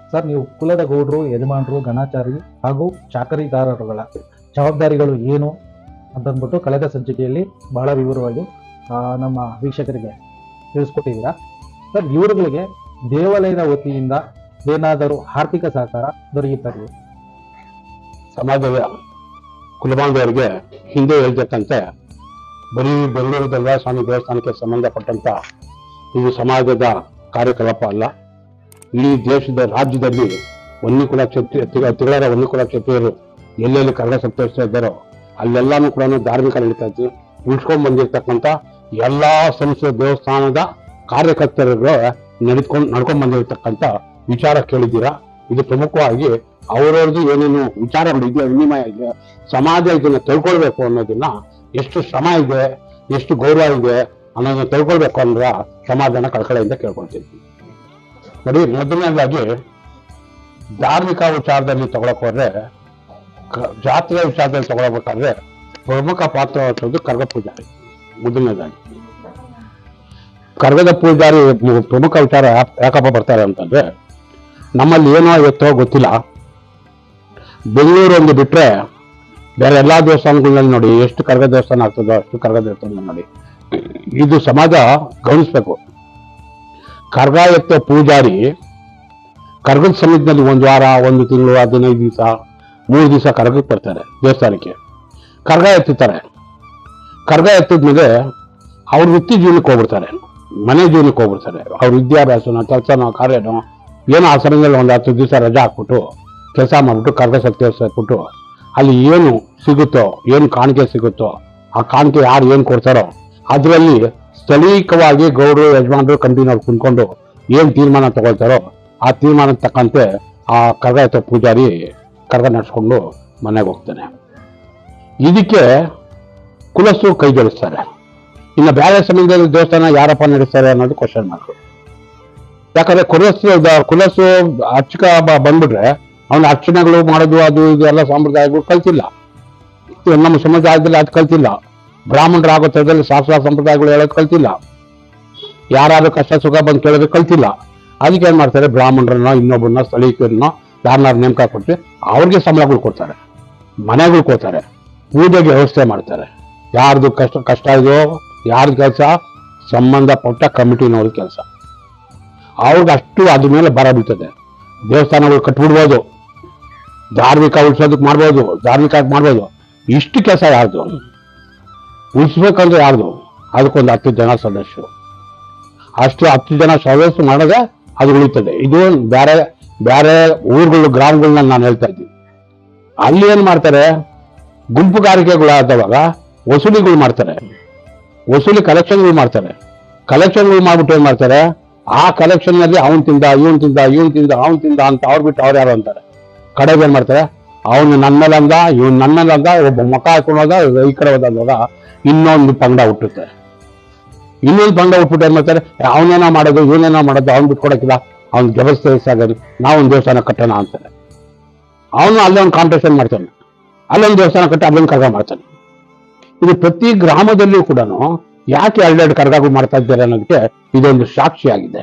Sir ನೀವು ಕುಲದ ಗೌಡ್ರು ಯಜಮಾನರು ಗಣಾಚಾರಿ ಹಾಗೂ ಚಾಕರಿದಾರರುಗಳ ಜವಾಬ್ದಾರಿಗಳು ಏನು ಅಂತಂದ್ಬಿಟ್ಟು ಕಳೆದ ಸಂಚಿಕೆಯಲ್ಲಿ ಬಹಳ ವಿವರವಾಗಿ ಆ, ನಮ್ಮ ವೀಕ್ಷಕರಿಗೆ ತಿಳಿಸ್ಕೊಟ್ಟಿದ್ದೀರಾ ಸರ್ ಇವರುಗಳಿಗೆ ದೇವಾಲಯದ ವತಿಯಿಂದ ಏನಾದರೂ ಆರ್ಥಿಕ ಸಹಕಾರ ದೊರೆಯುತ್ತದೆ ಸಮಾಜದ ಕುಲಬಾಂಧವರಿಗೆ ಹಿಂದೆ ಹೇಳ್ತಕ್ಕಂತೆ ಬರೀ ಬೆಂಗಳೂರು ದಲ್ವಾಯ ಸ್ವಾಮಿ ದೇವಸ್ಥಾನಕ್ಕೆ ಸಂಬಂಧಪಟ್ಟಂತ ಇದು ಸಮಾಜದ ಕಾರ್ಯಕಲಾಪ ಅಲ್ಲ ಇಡೀ ದೇಶದ ರಾಜ್ಯದಲ್ಲಿ ವನ್ಯಕುಲ ಕ್ಷತ್ರಿಯ ತಿಗ- ತಿಗಳರ ವನ್ಯಕುಲ ಕ್ಷತ್ರಿಯರು ಎಲ್ಲೆಲ್ಲಿ ಕನ್ನಡ ಸಂತೋಷಿಸ್ತಾ ಇದ್ದಾರೋ ಅಲ್ಲೆಲ್ಲಾನು ಕೂಡ ಧಾರ್ಮಿಕ ನಡೀತಾ ಇತ್ತು ಉಳ್ಸ್ಕೊಂಡ್ ಬಂದಿರತಕ್ಕಂತ ಎಲ್ಲಾ ಸಂಸ್ಥೆ ದೇವಸ್ಥಾನದ ಕಾರ್ಯಕರ್ತರುಗಳು ನಡ್ಕೊಂಡು ನಡ್ಕೊಂಡ್ ಬಂದಿರತಕ್ಕಂತ ವಿಚಾರ ಕೇಳಿದ್ದೀರಾ ಇದು ಪ್ರಮುಖವಾಗಿ ಅವರವ್ರದ್ದು ಏನೇನು ವಿಚಾರಗಳು ಇದೆಯೋ ವಿನಿಮಯ ಇದೆ ಸಮಾಜ ಇದನ್ನ ತಿಳ್ಕೊಳ್ಬೇಕು ಅನ್ನೋದನ್ನ ಎಷ್ಟು ಶ್ರಮ ಇದೆ ಎಷ್ಟು ಗೌರವ ಇದೆ ಅನ್ನೋದನ್ನ ತಿಳ್ಕೊಳ್ಬೇಕು ಅಂದ್ರೆ ಸಮಾಜನ ಕಳ್ಕಳೆಯಿಂದ ಕೇಳ್ಕೊಳ್ತೀನಿ ನೋಡಿ ಮೊದಲನೇದಾಗಿ ಧಾರ್ಮಿಕ ವಿಚಾರದಲ್ಲಿ ತಗೊಳಕ್ ಹೋದ್ರೆ ಕ- ಜಾತ್ರೆಯ ವಿಚಾರದಲ್ಲಿ ತಗೊಳ್ಬೇಕಾದ್ರೆ ಪ್ರಮುಖ ಪಾತ್ರ ವಹಿಸೋದು ಕರ್ಗ ಪೂಜಾರಿ ಮೊದಲನೇದಾಗಿ ಕರ್ಗದ ಪೂಜಾರಿ ಮು- ಪ್ರಮುಖ ವಿಚಾರ ಯಾ- ಯಾಕಪ್ಪ ಬರ್ತಾರೆ ಅಂತಂದ್ರೆ ನಮ್ಮಲ್ಲಿ ಏನೋ ಎತ್ತೋ ಗೊತ್ತಿಲ್ಲ ಬೆಂಗಳೂರು ಒಂದು ಬಿಟ್ರೆ ಬೇರೆ ಎಲ್ಲಾ ದೇವಸ್ಥಾನಗಳಲ್ಲಿ ನೋಡಿ ಎಷ್ಟು ಕರ್ಗ ದೇವಸ್ಥಾನ ಆಗ್ತದೋ ಅಷ್ಟು ಕರ್ಗ ದೇವಸ್ಥಾನ ನೋಡಿ ಇದು ಸಮಾಜ ಗಮನಿಸ್ಬೇಕು ಕರ್ಗ ಎತ್ತೋ ಪೂಜಾರಿ ಕರ್ಗದ ಸಮಿತಿನಲ್ಲಿ ಒಂದು ವಾರ ಒಂದು ತಿಂಗಳು ಹದಿನೈದು ದಿವಸ ಮೂರು ದಿವಸ ಕರ್ಗಕ್ಕೆ ಬರ್ತಾರೆ ದೇವಸ್ಥಾನಕ್ಕೆ ಕರ್ಗ ಎತ್ತುತ್ತಾರೆ ಕರ್ಗ ಎತ್ತಿದ್ಮೇಲೆ ಅವ್ರ ವೃತ್ತಿ ಜೀವನಕ್ಕೆ ಹೋಗ್ಬಿಡ್ತಾರೆ ಮನೆ ಜೀವನಕ್ಕೆ ಹೋಗ್ಬಿಡ್ತಾರೆ ಅವ್ರ ವಿದ್ಯಾಭ್ಯಾಸನೋ ಕೆಲಸನೋ ಕಾರ್ಯನೋ ಏನೋ ಆ ಸಮಯದಲ್ಲಿ ಒಂದು ಹತ್ತು ದಿವಸ ರಜಾ ಹಾಕ್ಬಿಟ್ಟು ಕೆಲಸ ಮಾಡ್ಬಿಟ್ಟು ಕರ್ಗ ಶಕ್ತಿ ಹಾಕ್ಬಿಟ್ಟು ಅಲ್ಲಿ ಏನು ಸಿಗುತ್ತೋ ಏನು ಕಾಣಿಕೆ ಸಿಗುತ್ತೋ ಆ ಕಾಣಿಕೆ ಯಾರು ಏನು ಕೊಡ್ತಾರೋ ಅದರಲ್ಲಿ ಸ್ಥಳೀಯವಾಗಿ ಗೌಡರು ಯಜಮಾನರು ಕಂಟಿನವ್ರು ಕುಂತ್ಕೊಂಡು ಏನು ತೀರ್ಮಾನ ತಗೊಳ್ತಾರೋ ಆ ತೀರ್ಮಾನಕ್ಕೆ ತಕ್ಕಂತೆ ಆ ಕರ್ಗ ಎತ್ತೋ ಪೂಜಾರಿ ಕರ್ಗ ನಡ್ಸ್ಕೊಂಡು ಮನೆಗೆ ಹೋಗ್ತಾನೆ ಇದಕ್ಕೆ ಕುಲಸು ಕೈ ಜೋಡಿಸ್ತಾರೆ ಇನ್ನು ಬೇರೆ ಸಮಯದಲ್ಲಿ ದೇವಸ್ಥಾನ ಯಾರಪ್ಪ ನಡೆಸ್ತಾರೆ ಅನ್ನೋದು ಕ್ವಶನ್ ಮಾರ್ಕ್ ಯಾಕಂದ್ರೆ ಕುಲಸು ದ- ಕುಲಸು ಅರ್ಚಕ ಬ- ಬಂದ್ಬಿಟ್ರೆ ಅವನ ಅರ್ಚನೆಗಳು ಮಾಡೋದು ಅದು ಇದು ಎಲ್ಲ ಸಂಪ್ರದಾಯಗಳು ಕಲ್ತಿಲ್ಲ ಇದು ನಮ್ಮ ಸಮಾಜದಲ್ಲಿ ಅದು ಕಲ್ತಿಲ್ಲ ಬ್ರಾಹ್ಮಣರು ಆಗೋ ಥರದಲ್ಲಿ ಶಾಸ್ತ್ರ ಸಂಪ್ರದಾಯಗಳು ಹೇಳೋದು ಕಲ್ತಿಲ್ಲ ಯಾರು ಕಷ್ಟ ಸುಖ ಬಂದು ಕೇಳೋದು ಕಲ್ತಿಲ್ಲ ಅದಕ್ಕೆ ಏನ್ ಮಾಡ್ತಾರೆ ಬ್ರಾಹ್ಮಣರನ್ನ ಇನ್ನೊಬ್ಬರನ್ನ ಸ್ಥಳೀಕರನ್ನ ಯಾರನ್ನಾರು ನೇಮಕ ಕೊಟ್ಟು ಅವ್ರಿಗೆ ಸಂಬಳಗಳು ಕೊಡ್ತಾರೆ ಮನೆಗಳು ಕೊಡ್ತಾರೆ ಪೂಜೆಗೆ ವ್ಯವಸ್ಥೆ ಮಾಡ್ತಾರೆ ಯಾರ್ದು ಕಷ್ಟ ಕಷ್ಟ ಇದೆಯೋ ಯಾರ್ದು ಕೆಲಸ ಸಂಬಂಧಪಟ್ಟ ಕಮಿಟಿನವ್ರ ಕೆಲಸ ಅವ್ರಿಗೆ ಅಷ್ಟು ಅದ್ರ ಮೇಲೆ ಬರ ಬೀಳ್ತದೆ ದೇವಸ್ಥಾನಗಳು ಕಟ್ಬಿಡ್ಬೋದು ಧಾರ್ಮಿಕ ಉಳಿಸೋದಕ್ಕೆ ಮಾಡ್ಬೋದು ಧಾರ್ಮಿಕ ಮಾಡ್ಬೋದು ಇಷ್ಟು ಕೆಲಸ ಯಾರ್ದು ಉಳಿಸ್ಬೇಕಂದ್ರೆ ಯಾರ್ದು ಅದಕ್ಕೊಂದು ಹತ್ತು ಜನ ಸದಸ್ಯರು ಅಷ್ಟು ಹತ್ತು ಜನ ಸದಸ್ಯರು ಮಾಡಿದ್ರೆ ಅದು ಉಳಿತದೆ ಇದು ಬೇರೆ ಬೇರೆ ಊರುಗಳು ಗ್ರಾಮಗಳನ್ನ ನಾನು ಹೇಳ್ತಾ ಇದ್ದೀನಿ ಅಲ್ಲಿ ಏನ್ ಮಾಡ್ತಾರೆ ಗುಂಪುಗಾರಿಕೆಗಳು ಆದವಾಗ ವಸೂಲಿಗಳು ಮಾಡ್ತಾರೆ ವಸೂಲಿ ಕಲೆಕ್ಷನ್ಗಳು ಮಾಡ್ತಾರೆ ಕಲೆಕ್ಷನ್ಗಳು ಮಾಡ್ಬಿಟ್ಟು ಏನ್ ಮಾಡ್ತಾರೆ ಆ ಕಲೆಕ್ಷನ್ ನಲ್ಲಿ ಅವನ್ ತಿಂದ ಇವನ್ ತಿಂದ ಇವನ್ ತಿಂದ ಅವನ್ ತಿಂದ ಅಂತ ಅವ್ರು ಬಿಟ್ಟು ಅವ್ರು ಯಾರು ಅಂತಾರೆ ಕಡೆಗೆ ಏನ್ ಮಾಡ್ತಾರೆ ಅವನು ನನ್ನ ಮೇಲೆ ಅಂದ ಇವನ್ ನನ್ನ ಮೇಲೆ ಅಂದ ಒಬ್ಬ ಮುಖ ಹಾಕೊಂಡು ಹೋದ ಈ ಕಡೆ ಹೋದಾಗ ಇನ್ನೊಂದು ಪಂಗಡ ಹುಟ್ಟುತ್ತೆ ಇನ್ನೊಂದು ಪಂಗಡ ಹುಟ್ಬಿಟ್ಟು ಏನ್ ಮಾಡ್ತಾರೆ ಅವನೇನೋ ಮಾಡೋದು ಇವನೇನೋ ಮಾಡೋದು ಅವ್ನ್ ಬಿಟ್ಕೊಡಕ್ಕಿಲ್ಲ ಅವ್ನ್ ಜಬರ್ದಸ್ತಾಗಿ ನಾವೊಂದು ದೇವಸ್ಥಾನ ಕಟ್ಟೋಣ ಅಂತಾರೆ ಅವನು ಅಲ್ಲೇ ಒಂದು ಕಾಂಪಿಟೇಷನ್ ಮಾಡ್ತಾನೆ ಅಲ್ಲೊಂದು ದೇವಸ್ಥಾನ ಕಟ್ಟಿ ಅಲ್ಲೊಂದು ಕರ್ಗ ಮಾಡ್ತಾನೆ ಇದು ಪ್ರತಿ ಗ್ರಾಮದಲ್ಲಿಯೂ ಕೂಡ ಯಾಕೆ ಎರಡೆರಡು ಕರ್ಗಗಳು ಮಾಡ್ತಾ ಇದ್ದಾರೆ ಅನ್ನೋದಕ್ಕೆ ಇದೊಂದು ಸಾಕ್ಷಿಯಾಗಿದೆ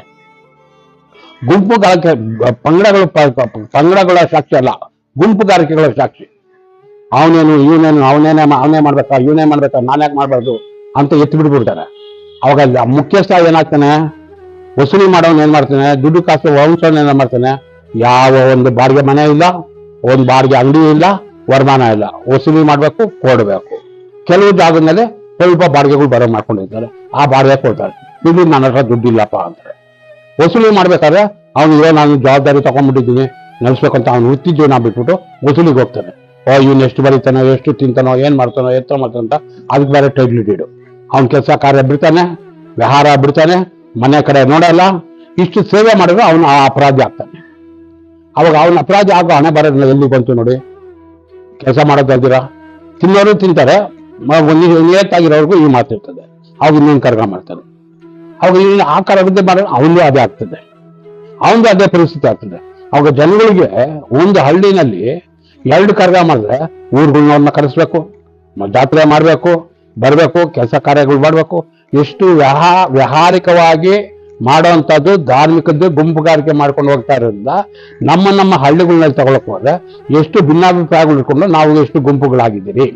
ಗುಂಪುಗಾರಿಕೆ ಪಂಗಡಗಳು ಪ- ಪ- ಪಂಗಡಗಳ ಸಾಕ್ಷಿ ಅಲ್ಲ ಗುಂಪುಗಾರಿಕೆಗಳ ಸಾಕ್ಷಿ ಅವನೇನು ಇವನೇನು ಅವನೇನೇ ಅವನೇ ಮಾಡ್ಬೇಕಾ ಇವನೇ ಮಾಡ್ಬೇಕಾ ನಾನ್ಯಾಕೆ ಮಾಡ್ಬಾರ್ದು ಅಂತ ಎತ್ತು ಬಿಟ್ಬಿಡ್ತಾರೆ ಅವಾಗ ಅಲ್ಲಿ ಆ ಮುಖ್ಯಸ್ಥ ಏನಾಗ್ತಾನೆ ವಸೂಲಿ ಮಾಡೋನ್ ಏನ್ ಮಾಡ್ತಾನೆ ದುಡ್ಡು ಕಾಸು ವಂಶವನ್ನ ಏನ್ ಮಾಡ್ತಾನೆ ಯಾವ ಒಂದು ಬಾಡಿಗೆ ಮನೆ ಇಲ್ಲ ಒಂದು ಬಾಡಿಗೆ ಅಂಗಡಿ ಇಲ್ಲ ವರಮಾನ ಇಲ್ಲ ವಸೂಲಿ ಮಾಡ್ಬೇಕು ಕೊಡ್ಬೇಕು ಕೆಲವು ಜಾಗದಲ್ಲಿ ಸ್ವಲ್ಪ ಬಾಡಿಗೆಗಳು ಬರೋ ಮಾಡ್ಕೊಂಡಿರ್ತಾರೆ ಆ ಬಾಡಿಗೆ ಕೊಡ್ತಾರೆ ದುಡ್ಡು ನನ್ನ ಹತ್ರ ದುಡ್ಡು ಇಲ್ಲಪ್ಪ ಅಂತಾರೆ ವಸೂಲಿ ಮಾಡ್ಬೇಕಾದ್ರೆ ಅವ್ನು ಇರೋ ನಾನು ಜವಾಬ್ದಾರಿ ತಗೊಂಡ್ಬಿಟ್ಟಿದ್ದೀನಿ ನಡೆಸ್ಬೇಕಂತ ಅವ್ನು ವೃತ್ತಿ ಜೀವನ ಬಿಟ್ಬಿಟ್ಟು ವಸೂಲಿಗೆ ಹೋಗ್ತಾನೆ ಓ ಇವ್ನು ಎಷ್ಟು ಬರೀತಾನೋ ಎಷ್ಟು ತಿಂತಾನೋ ಏನ್ ಮಾಡ್ತಾನೋ ಎತ್ತ ಮಾಡ್ತಾನೋ ಅಂತ ಅದಕ್ಕೆ ಬೇರೆ ಟೈಟ್ಲ್ ಇಡು ಅವ್ನ ಕೆಲಸ ಕಾರ್ಯ ಬಿಡ್ತಾನೆ ವ್ಯವಹಾರ ಬಿಡ್ತಾನೆ ಮನೆ ಕಡೆ ನೋಡಲ್ಲ ಇಷ್ಟು ಸೇವೆ ಮಾಡಿದ್ರೆ ಅವನು ಆ ಅಪರಾಧಿ ಆಗ್ತಾನೆ ಅವಾಗ ಅವನ ಅಪರಾಧಿ ಆಗೋ ಹಣೆ ಬರೋದಿಲ್ಲ ಎಲ್ಲಿ ಬಂತು ನೋಡಿ ಕೆಲಸ ಮಾಡೋದಲ್ದಿರ ತಿನ್ನೋರು ತಿಂತಾರೆ ಮ- ಒಂದು ನಿಯತ್ತಾಗಿರೋರ್ಗು ಈ ಮಾತಿರ್ತದೆ ಅವಾಗ ಇನ್ನೊಂದು ಕರ್ಗ ಮಾಡ್ತಾನೆ ಅವಾಗ ಇನ್ನು ಆ ಕರ್ಗದ ಮಾಡ ಅವನಿಗೂ ಅದೇ ಆಗ್ತದೆ ಅವನದು ಅದೇ ಪರಿಸ್ಥಿತಿ ಆಗ್ತದೆ ಅವಾಗ ಜನಗಳಿಗೆ ಒಂದು ಹಳ್ಳಿನಲ್ಲಿ ಎರಡು ಕರ್ಗ ಮಾಡಿದ್ರೆ ಊರುಗಳನ್ನ ಕರೆಸ್ಬೇಕು ಮ- ಜಾತ್ರೆ ಮಾಡಬೇಕು ಬರಬೇಕು ಕೆಲಸ ಕಾರ್ಯಗಳು ಮಾಡಬೇಕು ಎಷ್ಟು ವ್ಯಹಾ ವ್ಯಾಹಾರಿಕವಾಗಿ ಮಾಡುವಂಥದ್ದು ಧಾರ್ಮಿಕದ್ದು ಗುಂಪುಗಾರಿಕೆ ಮಾಡ್ಕೊಂಡು ಹೋಗ್ತಾ ಇರೋದ್ರಿಂದ ನಮ್ಮ ನಮ್ಮ ಹಳ್ಳಿಗಳನ್ನಲ್ಲಿ ತಗೊಳಕ್ ಹೋದ್ರೆ ಎಷ್ಟು ಭಿನ್ನಾಭಿಪ್ರಾಯಗಳು ಇಟ್ಕೊಂಡು ನಾವು ಎಷ್ಟು ಗುಂಪುಗಳಾಗಿದ್ದೀರಿ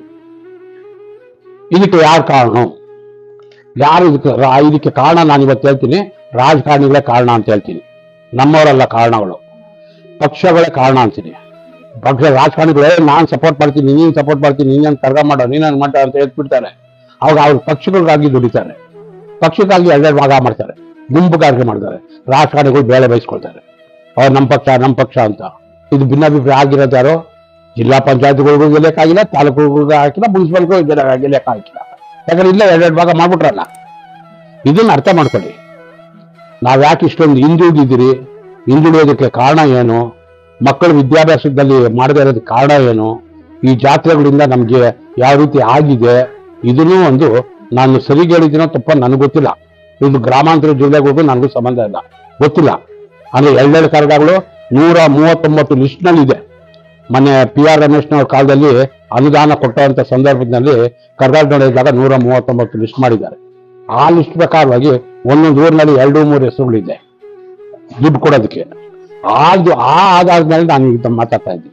ಇದಕ್ಕೆ ಯಾರು ಕಾರಣ ಯಾರು ಇದಕ್ಕೆ ರಾ- ಇದಕ್ಕೆ ಕಾರಣ ನಾನು ಇವತ್ತು ಹೇಳ್ತೀನಿ ರಾಜಕಾರಣಿಗಳೇ ಕಾರಣ ಅಂತ ಹೇಳ್ತೀನಿ ನಮ್ಮವರಲ್ಲ ಕಾರಣಗಳು ಪಕ್ಷಗಳೇ ಕಾರಣ ಅಂತೀನಿ ಪಕ್ಷ ರಾಜಕಾರಣಿಗಳೇ ನಾನು ಸಪೋರ್ಟ್ ಮಾಡ್ತೀನಿ ನೀನು ಸಪೋರ್ಟ್ ಮಾಡ್ತೀನಿ ನೀನು ಕರ್ಗ ಮಾಡೋ ನೀನು ಮಾಡ ಅಂತ ಹೇಳ್ಬಿಡ್ತಾರೆ ಅವಾಗ ಅವ್ರು ಪಕ್ಷಗಳಿಗಾಗಿ ದುಡಿತಾರೆ ಪಕ್ಷಕ್ಕಾಗಿ ಎರಡೆರಡು ಭಾಗ ಮಾಡ್ತಾರೆ ಗುಂಪುಗಾರಿಕೆ ಮಾಡ್ತಾರೆ ರಾಜಕಾರಣಿಗಳು ಬೇಳೆ ಬಯಸ್ಕೊಳ್ತಾರೆ ಅವ್ರು ನಮ್ಮ ಪಕ್ಷ ನಮ್ಮ ಪಕ್ಷ ಅಂತ ಇದು ಭಿನ್ನಾಭಿಪ್ರಾಯ ಆಗಿರೋದು ಯಾರು ಜಿಲ್ಲಾ ಪಂಚಾಯತ್ಗಳಿಗೂ ಗೆಲ್ಲಕ್ಕಾಗಿಲ್ಲ ತಾಲೂಕುಗಳಿಗೂ ಹಾಕಿಲ್ಲ ಮುನ್ಸಿಪಲ್ಗೂ ಗೆಲ್ಲಕ್ಕಾಗಿಲ್ಲ ಯಾಕಂದ್ರೆ ಇಲ್ಲ ಎರಡೆರಡು ಭಾಗ ಮಾಡ್ಬಿಟ್ರಲ್ಲ ಇದನ್ನ ಅರ್ಥ ಮಾಡ್ಕೊಳ್ಳಿ ನಾವ್ ಯಾಕೆ ಇಷ್ಟೊಂದು ಹಿಂದುಳಿದಿದ್ದೀರಿ ಹಿಂದುಳಿಯೋದಕ್ಕೆ ಕಾರಣ ಏನು ಮಕ್ಕಳು ವಿದ್ಯಾಭ್ಯಾಸದಲ್ಲಿ ಮಾಡದೇ ಇರೋದಕ್ಕೆ ಕಾರಣ ಏನು ಈ ಜಾತ್ರೆಗಳಿಂದ ನಮ್ಗೆ ಯಾವ ರೀತಿ ಆಗಿದೆ ಇದನ್ನೂ ಒಂದು ನಾನು ಸರಿಗೆ ಹೇಳಿದ್ದೀನೋ ತಪ್ಪ ನನಗೆ ಗೊತ್ತಿಲ್ಲ ಇದು ಗ್ರಾಮಾಂತರ ಜಿಲ್ಲೆಗಳಿಗೂ ನನಗೂ ಸಂಬಂಧ ಇಲ್ಲ ಗೊತ್ತಿಲ್ಲ ಅಂದ್ರೆ ಎರಡೆರಡು ಕರ್ಗಗಳು ನೂರ ಮೂವತ್ತೊಂಬತ್ತು ಲಿಸ್ಟ್ನಲ್ಲಿ ಇದೆ ಮೊನ್ನೆ ಪಿ ಆರ್ ರಮೇಶ್ನವ್ರ ಕಾಲದಲ್ಲಿ ಅನುದಾನ ಕೊಟ್ಟಂತ ಸಂದರ್ಭದಲ್ಲಿ ಕರ್ನಾಟಕ ನಡೆದಾಗ ನೂರ ಮೂವತ್ತೊಂಬತ್ತು ಲಿಸ್ಟ್ ಮಾಡಿದ್ದಾರೆ ಆ ಲಿಸ್ಟ್ ಪ್ರಕಾರವಾಗಿ ಒಂದೊಂದು ಊರಿನಲ್ಲಿ ಎರಡು ಮೂರು ಹೆಸರುಗಳಿದೆ ದುಡ್ಡು ಕೊಡೋದಕ್ಕೆ ಅದು ಆ ಆಧಾರದ ಮೇಲೆ ನಾನು ಈಗ ಮಾತಾಡ್ತಾ ಇದ್ದೀನಿ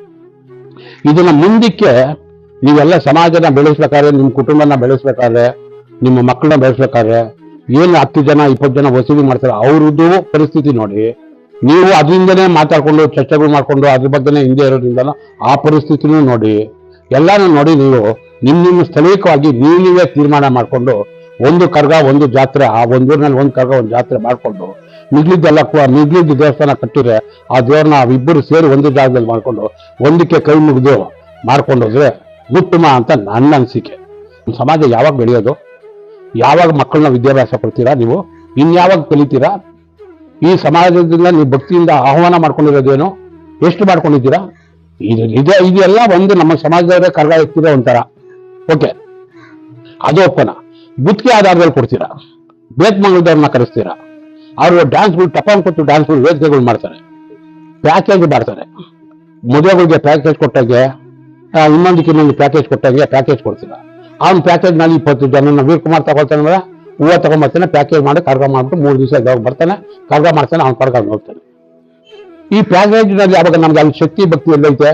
ಇದನ್ನ ಮುಂದಕ್ಕೆ ನೀವೆಲ್ಲ ಸಮಾಜನ ಬೆಳೆಸ್ಬೇಕಾದ್ರೆ ನಿಮ್ಮ ಕುಟುಂಬನ ಬೆಳೆಸ್ಬೇಕಾದ್ರೆ ನಿಮ್ಮ ಮಕ್ಕಳನ್ನ ಬೆಳೆಸ್ಬೇಕಾದ್ರೆ ಏನು ಹತ್ತು ಜನ ಇಪ್ಪತ್ತು ಜನ ವಸೂಲಿ ಮಾಡ್ತಾರೆ ಅವ್ರದ್ದು ಪರಿಸ್ಥಿತಿ ನೋಡಿ ನೀವು ಅದರಿಂದನೇ ಮಾತಾಡ್ಕೊಂಡು ಚರ್ಚೆಗಳು ಮಾಡ್ಕೊಂಡು ಅದ್ರ ಬಗ್ಗೆನೇ ಹಿಂದೆ ಇರೋದ್ರಿಂದ ಆ ಪರಿಸ್ಥಿತಿನೂ ನೋಡಿ ಎಲ್ಲಾನು ನೋಡಿ ನೀವು ನಿಮ್ ನಿಮ್ಮ ಸ್ಥಳೀಯವಾಗಿ ನೀವು ನೀವೇ ತೀರ್ಮಾನ ಮಾಡ್ಕೊಂಡು ಒಂದು ಕರ್ಗ ಒಂದು ಜಾತ್ರೆ ಆ ಒಂದೂರಿನಲ್ಲಿ ಒಂದು ಕರ್ಗ ಒಂದು ಜಾತ್ರೆ ಮಾಡ್ಕೊಂಡು ಮಿಗ್ಲಿದ್ದೆಲ್ಲ ಕು- ಮಿಗ್ಲಿದ್ದ ದೇವಸ್ಥಾನ ಕಟ್ಟಿದ್ರೆ ಆ ದೇವ್ರನ್ನ ಇಬ್ಬರು ಸೇರಿ ಒಂದು ಜಾಗದಲ್ಲಿ ಮಾಡ್ಕೊಂಡು ಒಂದಕ್ಕೆ ಕೈ ಮುಗಿದು ಮಾಡ್ಕೊಂಡೋದ್ರೆ ಉತ್ತಮ ಅಂತ ನನ್ನ ಅನಿಸಿಕೆ ಸಮಾಜ ಯಾವಾಗ ಬೆಳೆಯೋದು ಯಾವಾಗ ಮಕ್ಕಳನ್ನ ವಿದ್ಯಾಭ್ಯಾಸ ಕೊಡ್ತೀರಾ ನೀವು ಇನ್ಯಾವಾಗ ಕಲಿತೀರಾ ಈ ಸಮಾಜದಿಂದ ನೀವು ಭಕ್ತಿಯಿಂದ ಆಹ್ವಾನ ಮಾಡ್ಕೊಂಡಿರೋದೇನು ಎಷ್ಟು ಮಾಡ್ಕೊಂಡಿದ್ದೀರಾ ಇದು ಇದೆ ಇದೆಲ್ಲ ಒಂದು ನಮ್ಮ ಸಮಾಜದವರೇ ಕರ್ಗ ಎತ್ತಿರೋ ಒಂಥರ ಓಕೆ ಅದು ಒಪ್ಪನ ಗುತ್ತಿಗೆ ಆಧಾರದಲ್ಲಿ ಕೊಡ್ತೀರಾ ಬೇತ್ಮಂಗಲದವ್ರನ್ನ ಕರೆಸ್ತೀರಾ ಅವರು ಡ್ಯಾನ್ಸ್ಗಳು ಟಪಾನ್ ಕೊಟ್ಟು ಡ್ಯಾನ್ಸ್ಗಳು ವೇದಿಕೆಗಳು ಮಾಡ್ತಾರೆ ಪ್ಯಾಕೇಜ್ ಮಾಡ್ತಾರೆ ಮದುವೆಗಳಿಗೆ ಪ್ಯಾಕೇಜ್ ಕೊಟ್ಟಾಗೆ ಆ, ಇನ್ನೊಂದಕ್ಕೆ ಇನ್ನೊಂದು ಪ್ಯಾಕೇಜ್ ಕೊಟ್ಟಾಗೆ ಪ್ಯಾಕೇಜ್ ಕೊಡ್ತೀರಾ ಅವ್ನ ಪ್ಯಾಕೇಜ್ನಲ್ಲಿ ಇಪ್ಪತ್ತು ಜನನ ವೀರ್ಕುಮಾರ್ ತಗೊಳ್ತಾನೆ ಅಂದ್ರೆ ಹೂವು ತಗೊಂಡ್ಬರ್ತಾನೆ ಪ್ಯಾಕೇಜ್ ಮಾಡಿ ಕರ್ಗ ಮಾಡ್ಬಿಟ್ಟು ಮೂರು ದಿವಸ ಇದ್ದಾಗ ಬರ್ತಾನೆ ಕರ್ಗ ಮಾಡ್ತಾನೆ ಅವ್ನು ಕರ್ಕೊಂಡು ಹೋಗ್ತಾನೆ ಈ ಪ್ಯಾಕೇಜ್ನಲ್ಲಿ ಅವಾಗ ನಮ್ಗೆ ಅಲ್ಲಿ ಶಕ್ತಿ ಭಕ್ತಿ ಎಲ್ಲೈತೆ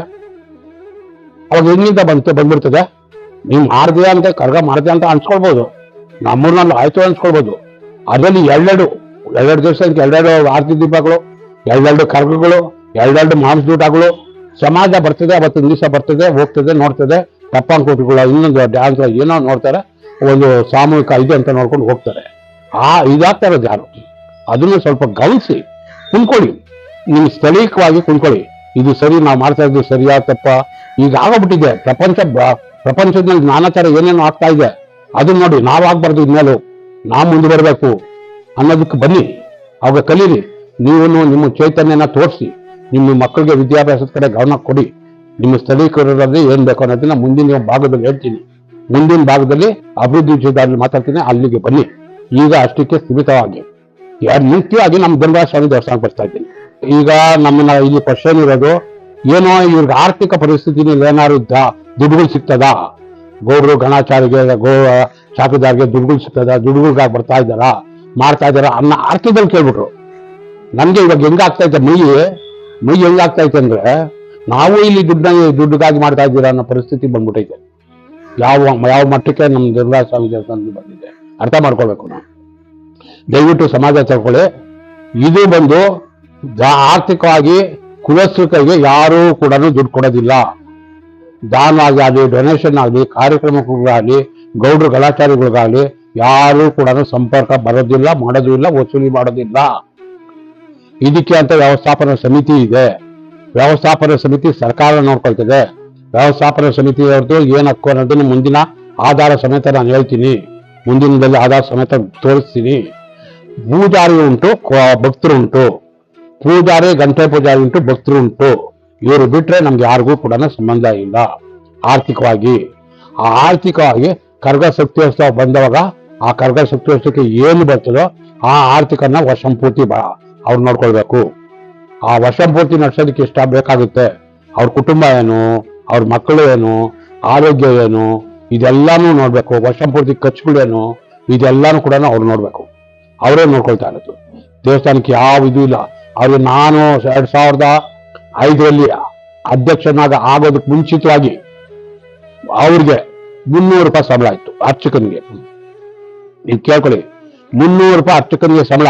ಅವಾಗ ಎಲ್ಲಿಂದ ಬಂತು ಬಂದ್ಬಿಡ್ತದೆ ನೀವು ಮಾಡ್ದೆ ಅಂತ ಕರ್ಗ ಮಾಡ್ದೆ ಅಂತ ಅನ್ಸ್ಕೊಳ್ಬೋದು ನಮ್ಮೂರ್ನಲ್ಲಿ ಆಯ್ತು ಅನ್ಸ್ಕೊಳ್ಬೋದು ಅದರಲ್ಲಿ ಎರಡೆರಡು ಎರಡೆರಡು ದಿವಸಕ್ಕೆ ಎರಡೆರಡು ಆರತಿ ದೀಪಗಳು ಎರಡೆರಡು ಕರ್ಗಗಳು ಎರಡೆರಡು ಮಾಂಸದೂಟಗಳು ಸಮಾಜ ಬರ್ತದೆ ಅವತ್ತಿನ ದಿವಸ ಬರ್ತದೆ ಹೋಗ್ತದೆ ನೋಡ್ತದೆ ಟಪ್ಪಾಂಕೂಟಗಳು ಇನ್ನೊಂದು ಡ್ಯಾನ್ಸ್ ಏನೋ ನೋಡ್ತಾರೆ ಒಂದು ಸಾಮೂಹಿಕ ಇದು ಅಂತ ನೋಡ್ಕೊಂಡು ಹೋಗ್ತಾರೆ ಆ ಇದಾಗ್ತಾ ಇರೋದು ಯಾರು ಅದನ್ನು ಸ್ವಲ್ಪ ಗಮನಿಸಿ ಕುಂತ್ಕೊಳ್ಳಿ ನೀವು ಸ್ಥಳೀಯವಾಗಿ ಕುಂತ್ಕೊಳ್ಳಿ ಇದು ಸರಿ ನಾವು ಮಾಡ್ತಾ ಇದ್ದು ಸರಿಯಾ ತಪ್ಪ ಈಗ ಆಗೋಗ್ಬಿಟ್ಟಿದೆ ಪ್ರಪಂಚ ಬ- ಪ್ರಪಂಚದಲ್ಲಿ ನಾನಾ ಥರ ಏನೇನೋ ಆಗ್ತಾ ಇದೆ ಅದನ್ನ ನೋಡಿ ನಾವಾಗ್ಬಾರ್ದು ಇನ್ಮೇಲೂ ನಾವು ಮುಂದೆ ಬರಬೇಕು ಅನ್ನೋದಕ್ಕೆ ಬನ್ನಿ ಅವಾಗ ಕಲೀರಿ ನೀವು ನಿಮ್ಮ ಚೈತನ್ಯನ ತೋರಿಸಿ ನಿಮ್ಮ ಮಕ್ಕಳಿಗೆ ವಿದ್ಯಾಭ್ಯಾಸದ ಕಡೆ ಗಮನ ಕೊಡಿ ನಿಮ್ಮ ಸ್ಥಳೀಕರಲ್ಲಿ ಏನ್ ಬೇಕು ಅನ್ನೋದನ್ನ ಮುಂದಿನ ಭಾಗದಲ್ಲಿ ಹೇಳ್ತೀನಿ ಮುಂದಿನ ಭಾಗದಲ್ಲಿ ಅಭಿವೃದ್ಧಿ ವಿಷಯದಲ್ಲಿ ಮಾತಾಡ್ತೀನಿ ಅಲ್ಲಿಗೆ ಬನ್ನಿ ಈಗ ಅಷ್ಟಕ್ಕೆ ಸೀಮಿತವಾಗಿ ಯಾರು ಮುಖ್ಯವಾಗಿ ನಮ್ಮ ಧನರಾಜ ಸ್ವಾಮಿ ದೇವಸ್ಥಾನ ಬರ್ತಾ ಇದ್ದೀನಿ ಈಗ ನಮ್ಮನ್ನ ಇಲ್ಲಿ ಕ್ವಶನ್ ಇರೋದು ಏನೋ ಇವ್ರಿಗೆ ಆರ್ಥಿಕ ಪರಿಸ್ಥಿತಿನಲ್ಲಿ ಏನಾದ್ರು ದ- ದುಡ್ಡುಗಳು ಸಿಗ್ತದಾ ಗೌಡ್ರು ಗಣಾಚಾರಿಗೆ ಗೋ ಚಾಕುದಾರಿಗೆ ದುಡ್ಡುಗಳು ಸಿಗ್ತದ ದುಡ್ಡುಗಳಿಗಾಗಿ ಬರ್ತಾ ಇದ್ದಾರಾ ಮಾಡ್ತಾ ಇದ್ದಾರಾ ಅನ್ನೋ ಅರ್ಥದಲ್ಲಿ ಕೇಳ್ಬಿಟ್ರು ನಮ್ಗೆ ಇವಾಗ ಹೆಂಗಾಗ್ತಾ ಐತೆ ಮೈ ಮೈ ಹೆಂಗಾಗ್ತಾ ಐತೆ ಅಂದ್ರೆ ನಾವು ಇಲ್ಲಿ ದುಡ್ಡನ್ನ ದುಡ್ಡುಗಾಗಿ ಮಾಡ್ತಾ ಇದ್ದೀರಾ ಅನ್ನೋ ಪರಿಸ್ಥಿತಿ ಬಂದ್ಬಿಟ್ಟೈತೆ ಯಾವ ಯಾವ ಮಟ್ಟಕ್ಕೆ ನಮ್ಮ ದುರ್ಗಾ ಸ್ವಾಮಿ ದೇವಸ್ಥಾನ ಬಂದಿದೆ ಅರ್ಥ ಮಾಡ್ಕೋಬೇಕು ನಾವು ದಯವಿಟ್ಟು ಸಮಾಜ ತಿಳ್ಕೊಳ್ಳಿ ಇದು ಬಂದು ಜಾ- ಆರ್ಥಿಕವಾಗಿ ಕುಲಸ್ಥಿತಿಗೆ ಯಾರೂ ಕೂಡ ದುಡ್ಡು ಕೊಡೋದಿಲ್ಲ ದಾನ ಆಗಲಿ ಡೊನೇಷನ್ ಆಗಲಿ ಕಾರ್ಯಕ್ರಮಗಳಾಗಲಿ ಗೌಡ್ರ ಗಲಾಚಾರಿಗಳಿಗಾಗಲಿ ಯಾರೂ ಕೂಡ ಸಂಪರ್ಕ ಬರೋದಿಲ್ಲ ಮಾಡೋದು ಇಲ್ಲ ವಸೂಲಿ ಮಾಡೋದಿಲ್ಲ ಇದಕ್ಕೆ ಅಂತ ವ್ಯವಸ್ಥಾಪನಾ ಸಮಿತಿ ಇದೆ ವ್ಯವಸ್ಥಾಪನಾ ಸಮಿತಿ ಸರ್ಕಾರ ನೋಡ್ಕೊಳ್ತದೆ ವ್ಯವಸ್ಥಾಪನಾ ಸಮಿತಿ ಅವ್ರದ್ದು ಏನ್ ಹಕ್ಕು ಅನ್ನೋದನ್ನ ಮುಂದಿನ ಆಧಾರ ಸಮೇತ ನಾನು ಹೇಳ್ತೀನಿ ಮುಂದಿನದಲ್ಲಿ ಆಧಾರ ಸಮೇತ ತೋರಿಸ್ತೀನಿ ಪೂಜಾರಿ ಉಂಟು ಕೊ- ಭಕ್ತರು ಉಂಟು ಪೂಜಾರಿ ಗಂಟೆ ಪೂಜಾರಿ ಉಂಟು ಭಕ್ತರು ಉಂಟು ಇವರು ಬಿಟ್ರೆ ನಮ್ಗೆ ಯಾರಿಗೂ ಕೂಡ ಸಂಬಂಧ ಇಲ್ಲ ಆರ್ಥಿಕವಾಗಿ ಆ ಆರ್ಥಿಕವಾಗಿ ಕರ್ಗ ಶಕ್ತಿಯೋತ್ಸವ ಬಂದವಾಗ ಆ ಕರ್ಗ ಶಕ್ತಿಯೋತ್ಸವಕ್ಕೆ ಏನು ಬರ್ತದೋ ಆ ಆರ್ಥಿಕನ ವಶಂಪೂರ್ತಿ ಬ ಅವ್ರು ನೋಡ್ಕೊಳ್ಬೇಕು ಆ ವಶಂಪೂರ್ತಿ ನಡೆಸೋದಕ್ಕೆ ಇಷ್ಟ ಬೇಕಾಗುತ್ತೆ ಅವ್ರ ಕುಟುಂಬ ಏನು ಅವ್ರ ಮಕ್ಕಳು ಏನು ಆರೋಗ್ಯ ಏನು ಇದೆಲ್ಲಾನು ನೋಡ್ಬೇಕು ವಶಂಪೂರ್ತಿ ಖರ್ಚುಗಳೇನು ಇದೆಲ್ಲಾನು ಕೂಡ ಅವ್ರು ನೋಡ್ಬೇಕು ಅವರೇ ನೋಡ್ಕೊಳ್ತಾ ಇರೋದು ದೇವಸ್ಥಾನಕ್ಕೆ ಯಾವ ಇದು ಇಲ್ಲ ಅವ್ರಿಗೆ ನಾನು ಎರಡ್ ಸಾವಿರದ ಐದರಲ್ಲಿ ಅಧ್ಯಕ್ಷನಾಗ ಆಗೋದಕ್ಕೆ ಮುಂಚಿತವಾಗಿ ಅವ್ರಿಗೆ ಮುನ್ನೂರು ರೂಪಾಯಿ ಸಂಬಳ ಇತ್ತು ಅರ್ಚಕನಿಗೆ ನೀವು ಕೇಳ್ಕೊಳ್ಳಿ ಮುನ್ನೂರು ರೂಪಾಯಿ ಅರ್ಚಕನಿಗೆ ಸಂಬಳ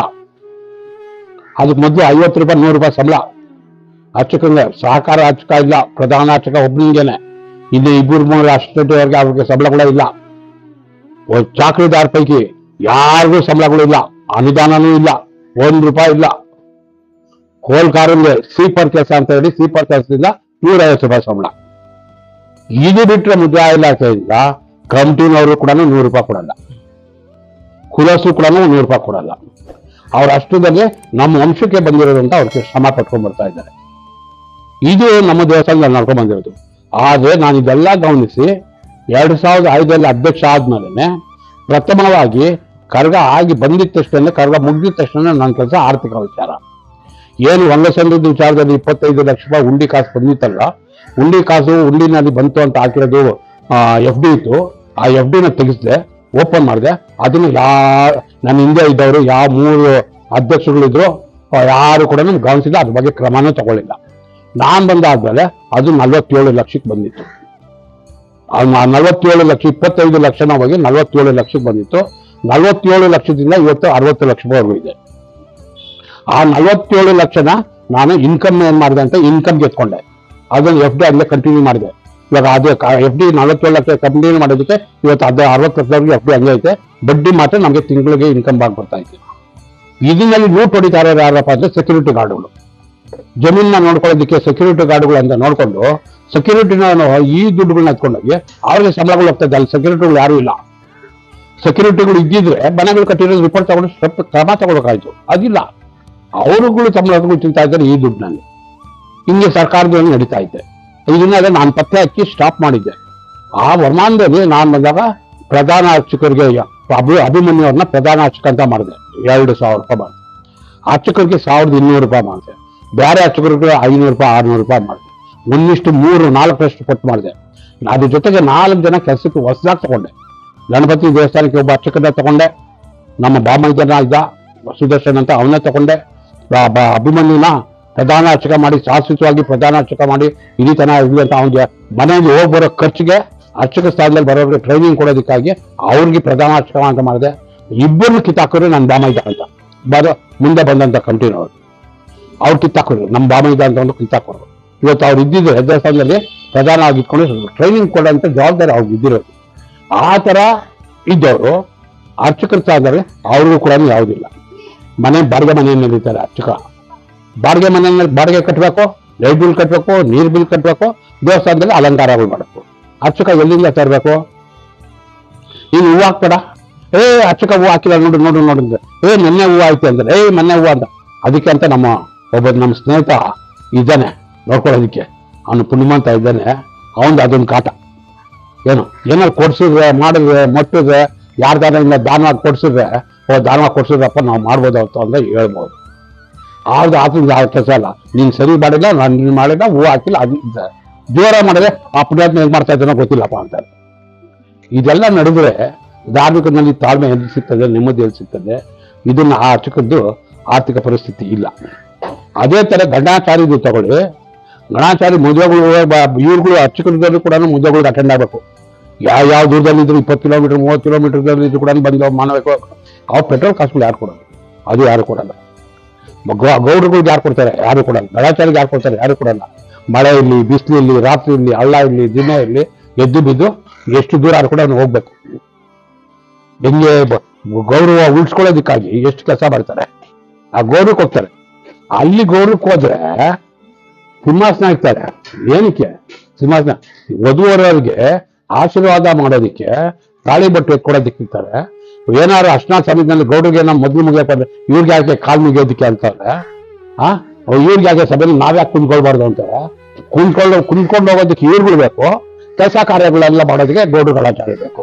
ಅದಕ್ಕೆ ಮೊದಲು ಐವತ್ತು ರೂಪಾಯಿ ನೂರು ರೂಪಾಯಿ ಸಂಬಳ ಅರ್ಚಕಂಗೆ ಸಹಕಾರ ಅರ್ಚಕ ಇಲ್ಲ ಪ್ರಧಾನ ಅರ್ಚಕ ಒಬ್ಬನಿಗೇನೆ ಇಲ್ಲಿ ಇಬ್ಬರು ಮೂರು ಅಷ್ಟವರೆಗೆ ಅವ್ರಿಗೆ ಸಂಬಳ ಕೂಡ ಇಲ್ಲ ಒಂದ್ ಚಾಕ್ರಿದಾರ್ ಪೈಕಿ ಯಾರಿಗೂ ಸಂಬಳಗಳು ಇಲ್ಲ ಅನುದಾನನೂ ಇಲ್ಲ ಒಂದ್ ರೂಪಾಯಿ ಇಲ್ಲ ಹೋಲ್ಕಾರನ್ಗೆ ಸೀಪರ್ ಕೆಲಸ ಅಂತ ಹೇಳಿ ಸೀಪರ್ ಕೆಲಸದಿಂದ ನೂರೈವತ್ತು ರೂಪಾಯಿ ಸಂಬಳ ಇದು ಬಿಟ್ರೆ ಮುದ್ರಾ ಇಲಾಖೆಯಿಂದ ಕಮಿಟಿನವರು ಕೂಡ ನೂರು ರೂಪಾಯಿ ಕೊಡಲ್ಲ ಕುಲಸು ಕೂಡ ನೂರು ರೂಪಾಯಿ ಕೊಡಲ್ಲ ಅವ್ರ ಅಷ್ಟದಲ್ಲಿ ನಮ್ಮ ವಂಶಕ್ಕೆ ಬಂದಿರೋದು ಅಂತ ಅವ್ರಿಗೆ ಶ್ರಮ ಪಟ್ಕೊಂಡ್ ಬರ್ತಾ ಇದ್ದಾರೆ ಇದು ನಮ್ಮ ದೇವಸ್ಥಾನದಲ್ಲಿ ನಡ್ಕೊಂಡ್ ಬಂದಿರೋದು ಆದ್ರೆ ನಾನು ಇದೆಲ್ಲ ಗಮನಿಸಿ ಎರಡ್ ಸಾವಿರದ ಐದರಲ್ಲಿ ಅಧ್ಯಕ್ಷ ಆದ್ಮೇಲೆ ಪ್ರಥಮವಾಗಿ ಕರ್ಗ ಆಗಿ ಬಂದಿದ ತಕ್ಷಣ ಕರ್ಗ ಮುಗಿದ ತಕ್ಷಣ ನನ್ನ ಕೆಲಸ ಆರ್ಥಿಕ ವಿಚಾರ ಏನು ವಂಗಸಂದ್ರದ ವಿಚಾರದಲ್ಲಿ ಇಪ್ಪತ್ತೈದು ಲಕ್ಷ ರೂಪಾಯಿ ಉಂಡಿ ಕಾಸು ಬಂದಿತ್ತಲ್ಲ ಉಂಡಿ ಕಾಸು ಉಂಡಿನಲ್ಲಿ ಬಂತು ಅಂತ ಹಾಕಿರೋದು ಎಫ್ ಡಿ ಇತ್ತು ಆ ಎಫ್ ಡಿನ ತೆಗೆಸಿದೆ ಓಪನ್ ಮಾಡಿದೆ ಅದನ್ನು ಯಾ ನನ್ನ ಹಿಂದೆ ಇದ್ದವರು ಯಾವ ಮೂರು ಅಧ್ಯಕ್ಷಗಳಿದ್ರು ಆ, ಯಾರು ಕೂಡ ನಮ್ಗೆ ಗಮನಿಸಿಲ್ಲ ಅದ್ರ ಬಗ್ಗೆ ಕ್ರಮನೂ ತಗೊಳ್ಳಿಲ್ಲ ನಾನ್ ಬಂದಾದ್ಮೇಲೆ ಅದು ನಲವತ್ತೇಳು ಲಕ್ಷಕ್ಕೆ ಬಂದಿತ್ತು ಆ ನ- ನಲವತ್ತೇಳು ಲಕ್ಷ ಇಪ್ಪತ್ತೈದು ಲಕ್ಷನ ಹೋಗಿ ನಲವತ್ತೇಳು ಲಕ್ಷಕ್ಕೆ ಬಂದಿತ್ತು ನಲವತ್ತೇಳು ಲಕ್ಷದಿಂದ ಇವತ್ತು ಅರವತ್ತು ಲಕ್ಷವರೆಗೂ ಇದೆ ಆ ನಲವತ್ತೇಳು ಲಕ್ಷನ ನಾನು ಇನ್ಕಮ್ ಏನ್ ಮಾಡಿದೆ ಅಂತ ಇನ್ಕಮ್ ಎತ್ಕೊಂಡೆ ಅದನ್ನ ಎಫ್ ಡಿ ಅಲ್ಲೇ ಕಂಟಿನ್ಯೂ ಮಾಡಿದೆ ಇವಾಗ ಅದು ಎಫ್ ಡಿ ನಲವತ್ತೇಳು ಲಕ್ಷ ಕಂಟಿನ್ಯೂ ಮಾಡೋದಕ್ಕೆ ಇವತ್ತು ಅದು ಅರವತ್ತು ಲಕ್ಷವರೆಗೆ ಎಫ್ ಡಿ ಹಂಗೆ ಐತೆ ಬಡ್ಡಿ ಮಾತ್ರ ನಮಗೆ ತಿಂಗಳಿಗೆ ಇನ್ಕಮ್ ಆಗಿ ಬರ್ತಾ ಐತೆ ಇದನ್ನಲ್ಲಿ ಲೂಟ್ ಹೊಡಿತಾ ಇರೋರು ಯಾರಪ್ಪ ಅಂದ್ರೆ ಸೆಕ್ಯೂರಿಟಿ ಗಾರ್ಡ್ಗಳು ಜಮೀನ ನೋಡ್ಕೊಳ್ಳೋದಕ್ಕೆ ಸೆಕ್ಯೂರಿಟಿ ಗಾರ್ಡ್ಗಳು ಅಂತ ನೋಡ್ಕೊಂಡು ಸೆಕ್ಯೂರಿಟಿನ ಈ ದುಡ್ಡುಗಳನ್ನ ಎತ್ಕೊಂಡೋಗಿ ಅವ್ರಿಗೆ ಸಂಬಳಗಳು ಹೋಗ್ತದೆ ಅಲ್ಲಿ ಸೆಕ್ಯೂರಿಟಿಗಳು ಯಾರು ಇಲ್ಲ ಸೆಕ್ಯೂರಿಟಿಗಳು ಇದ್ದಿದ್ರೆ ಮನೆಗಳು ಕಟ್ಟಿರೋದು ರಿಪೋರ್ಟ್ ತಗೊಂಡು ಸ್ವಲ್ಪ ಕ್ರಮ ತಗೋಬೇಕಾಯ್ತು ಅದಿಲ್ಲ ಅವರುಗಳು ಸಂಬಳಗಳು ತಿಂತಾ ಇದ್ದಾರೆ ಈ ದುಡ್ಡಿನಲ್ಲಿ ಹಿಂಗೆ ಸರ್ಕಾರದಲ್ಲಿ ನಡೀತಾ ಇದೆ ಇದನ್ನೆಲ್ಲ ನಾನು ಪತ್ತೆ ಹಚ್ಚಿ ಸ್ಟಾಪ್ ಮಾಡಿದ್ದೆ ಆ ವರಮಾನದಲ್ಲಿ ನಾನು ಬಂದಾಗ ಪ್ರಧಾನ ಅರ್ಚಕರಿಗೆ ಅಭಿ ಅಭಿಮನ್ಯು ಅವ್ರನ್ನ ಪ್ರಧಾನ ಅರ್ಚಕ ಅಂತ ಮಾಡಿದೆ ಎರಡು ಸಾವಿರ ರೂಪಾಯಿ ಮಾಡಿದೆ ಅರ್ಚಕರಿಗೆ ಸಾವಿರದ ಇನ್ನೂರು ರೂಪಾಯಿ ಮಾಡಿದೆ ಬೇರೆ ಅರ್ಚಕರಿಗೆ ಐನೂರು ರೂಪಾಯಿ ಆರ್ನೂರು ರೂಪಾಯಿ ಮಾಡಿದೆ ಒಂದಿಷ್ಟು ಮೂರು ನಾಲ್ಕರಷ್ಟು ಕೊಟ್ಟು ಮಾಡಿದೆ ಅದ್ರ ಜೊತೆಗೆ ನಾಲ್ಕು ಜನ ಕೆಲಸಕ್ಕೆ ಹೊಸದಾಗಿ ತಗೊಂಡೆ ಗಣಪತಿ ದೇವಸ್ಥಾನಕ್ಕೆ ಒಬ್ಬ ಅರ್ಚಕನ ತಗೊಂಡೆ ನಮ್ಮ ಬಾಮೈದನ ಇದ್ದ ಸುದರ್ಶನ್ ಅಂತ ಅವನ್ನೇ ತಗೊಂಡೆ ಬ- ಬ- ಅಭಿಮನ್ಯುನ ಪ್ರಧಾನ ಅರ್ಚಕ ಮಾಡಿ ಶಾಶ್ವತವಾಗಿ ಪ್ರಧಾನ ಅರ್ಚಕ ಮಾಡಿ ಹಿರಿತನ ಇರಲಿ ಅಂತ ಅವನಿಗೆ ಮನೆಯಲ್ಲಿ ಹೋಗಿ ಬರೋ ಖರ್ಚಿಗೆ ಅರ್ಚಕ ಸ್ಥಾನದಲ್ಲಿ ಬರೋರಿಗೆ ಟ್ರೈನಿಂಗ್ ಕೊಡೋದಕ್ಕಾಗಿ ಅವ್ರಿಗೆ ಪ್ರಧಾನ ಅರ್ಚಕ ಅಂತ ಮಾಡಿದೆ ಇಬ್ಬರನ್ನು ಕಿತ್ತಾಕೋರು ನನ್ನ ಬಾಮೈದ ಅಂತ ಬರೋ ಮುಂದೆ ಬಂದಂತ ಕಂಟಿನವರು ಅವ್ರು ಕಿತ್ತಾಕೋರು ನಮ್ಮ ಬಾಮೈದ ಅಂತ ಒಂದು ಕಿತ್ತಾಕೋರು ಇವತ್ತು ಅವ್ರು ಇದ್ದಿದ್ದು ದೇವಸ್ಥಾನದಲ್ಲಿ ಪ್ರಧಾನ ಆಗಿಟ್ಕೊಂಡು ಟ್ರೈನಿಂಗ್ ಕೊಡೋಂಥ ಜವಾಬ್ದಾರಿ ಅವ್ರಿಗೆ ಇದ್ದಿರೋದು ಆ ಥರ ಇದ್ದವರು ಅರ್ಚಕರ ಸ್ಥಾನದಲ್ಲಿ ಅವ್ರಿಗೂ ಕೂಡ ಯಾವುದಿಲ್ಲ ಮನೆ ಬಾಡಿಗೆ ಮನೆಯನ್ನು ನಡೀತಾರೆ ಅರ್ಚಕ ಬಾಡಿಗೆ ಮನೆಯಲ್ಲಿ ಬಾಡಿಗೆ ಕಟ್ಟಬೇಕು ಲೈಟ್ ಬಿಲ್ ಕಟ್ಟಬೇಕು ನೀರ್ ಬಿಲ್ ಕಟ್ಟಬೇಕು ದೇವಸ್ಥಾನದಲ್ಲಿ ಅಲಂಕಾರಗಳು ಮಾಡಬೇಕು ಅರ್ಚಕ ಎಲ್ಲಿಂದ ತರಬೇಕು ನೀನು ಹೂವು ಹಾಕ್ಬೇಡ ಏ ಅರ್ಚಕ ಹೂವು ಹಾಕಿಲ್ಲ ನೋಡು ನೋಡು ನೋಡು ಅಂದ್ರೆ ಏ ನೆನ್ನೆ ಹೂವು ಆಯ್ತು ಅಂದ್ರೆ ಏ ಮೊನ್ನೆ ಹೂವು ಅಂತ ಅದಕ್ಕೆ ಅಂತ ನಮ್ಮ ಒಬ್ಬ ನಮ್ಮ ಸ್ನೇಹಿತ ಇದ್ದಾನೆ ನೋಡ್ಕೊಳ್ಳೋದಕ್ಕೆ ಅವನು ಪುಣ್ಯಮಂತ ಇದ್ದಾನೆ ಅವನ್ದು ಅದೊಂದು ಕಾಟ ಏನು ಏನಾದ್ರು ಕೊಡ್ಸಿದ್ರೆ ಮಾಡಿದ್ರೆ ಮೊಟ್ಟಿದ್ರೆ ಯಾರ್ದಾರ ಇಲ್ಲ ದಾನವಾಗಿ ಕೊಡ್ಸಿದ್ರೆ ಓ ದಾನವಾಗಿ ಕೊಡ್ಸಿದ್ರಪ್ಪ ನಾವು ಮಾಡ್ಬೋದು ಅಂತ ಅಂದ್ರೆ ಹೇಳ್ಬೋದು ಆದ್ರೆ ಆತನ ಯಾವ ಕೆಲಸ ಅಲ್ಲ ನೀನ್ ಸರಿ ಮಾಡಿಲ್ಲ ನಾನು ನೀನ್ ಮಾಡಿಲ್ಲ ಹೂ ಹಾಕಿಲ್ಲ ಅದು ಇದೆ. ಜೋರ ಮಾಡಿದ್ರೆ ಆ ಪುಣ್ಯಾತ್ಮ ಹೆಂಗ್ ಮಾಡ್ತಾ ಇದ್ದಾನೋ ಗೊತ್ತಿಲ್ಲಪ್ಪ ಅಂತಾರೆ ಇದೆಲ್ಲ ನಡೆದ್ರೆ ಧಾರ್ಮಿಕನಲ್ಲಿ ತಾಳ್ಮೆ ಎಲ್ಲಿ ಸಿಗ್ತದೆ ನೆಮ್ಮದಿ ಎಲ್ಲಿ ಸಿಗ್ತದೆ ಇದನ್ನ ಆ ಅರ್ಚಕದ್ದು ಆರ್ಥಿಕ ಪರಿಸ್ಥಿತಿ ಇಲ್ಲ ಅದೇ ತರ ಗಣಾಚಾರ್ಯದು ತಗೊಳ್ಳಿ ಗಣಾಚಾರಿ ಮದುವೆಗಳು ಇವ್ರುಗಳು ಅರ್ಚಕರದಲ್ಲಿ ಕೂಡ ಮದುವೆಗಳಿಗೆ ಅಟೆಂಡ್ ಆಗಬೇಕು ಯಾವ ಯಾವ ದೂರದಲ್ಲಿ ಇದ್ರು ಇಪ್ಪತ್ತು ಕಿಲೋಮೀಟರ್ ಮೂವತ್ತು ಕಿಲೋಮೀಟರ್ ಇದ್ರು ಕೂಡ ಬಂದು ಮಾಡಬೇಕು ಅವ್ರು ಪೆಟ್ರೋಲ್ ಕಾಸುಗಳು ಯಾರು ಕೊಡೋದು ಅದು ಯಾರು ಕೊಡಲ್ಲ ಗೌ- ಗೌಡ್ರುಗಳಿಗೆ ಯಾರು ಕೊಡ್ತಾರೆ ಯಾರು ಕೊಡಲ್ಲ ಗಣಾಚಾರಿಗೆ ಯಾರು ಕೊಡ್ತಾರೆ ಯಾರು ಕೊಡಲ್ಲ ಮಳೆ ಇರಲಿ ಬಿಸಿಲು ಇರಲಿ ರಾತ್ರಿ ಇರಲಿ ಹಳ್ಳ ಇರಲಿ ದಿನ ಇರಲಿ ಎದ್ದು ಬಿದ್ದು ಎಷ್ಟು ದೂರ ಆದ್ರೂ ಕೂಡ ಅವ್ನು ಹೋಗ್ಬೇಕು ಹೆಂಗೆ ಬ- ಗೌರವ ಉಳಿಸ್ಕೊಳ್ಳೋದಕ್ಕಾಗಿ ಎಷ್ಟು ಕೆಲಸ ಮಾಡ್ತಾರೆ ಆ ಗೌರವಕ್ಕೆ ಹೋಗ್ತಾರೆ ಅಲ್ಲಿ ಗೌರವಕ್ಕೆ ಹೋದ್ರೆ ಸಿಂಹಾಸನ ಇರ್ತಾರೆ ಏನಕ್ಕೆ ಸಿಂಹಾಸನ ವಧುವರರಿಗೆ ಆಶೀರ್ವಾದ ಮಾಡೋದಕ್ಕೆ ತಾಳಿ ಬಟ್ಟೆ ಎತ್ಕೊಡೋದಕ್ಕೆ ಇರ್ತಾರೆ ಏನಾದ್ರು ಅರ್ಶನ ಸಮಿತಿನಲ್ಲಿ ಗೌಡರಿಗೆ ನಮ್ಮ ಮೊದಲು ಮುಗಿಯಪ್ಪ ಇವ್ರಿಗೆ ಯಾಕೆ ಕಾಲ್ ಮುಗಿಯೋದಕ್ಕೆ ಅಂತಾರೆ ಆ ಇವ್ರಿಗೆ ಯಾಕೆ ಸಭೆಯಲ್ಲಿ ನಾವ್ಯಾಕೆ ಕುಂತ್ಕೊಳ್ಬಾರ್ದು ಅಂತಾರೆ ಕುಂತ್ಕೊಂಡು ಕುಂತ್ಕೊಂಡು ಹೋಗೋದಕ್ಕೆ ಇವ್ರುಗಳು ಬೇಕು ಕೆಲಸ ಕಾರ್ಯಗಳೆಲ್ಲ ಮಾಡೋದಕ್ಕೆ ಗೌಡ್ರು ಗಣಾಚಾರ್ಯ ಬೇಕು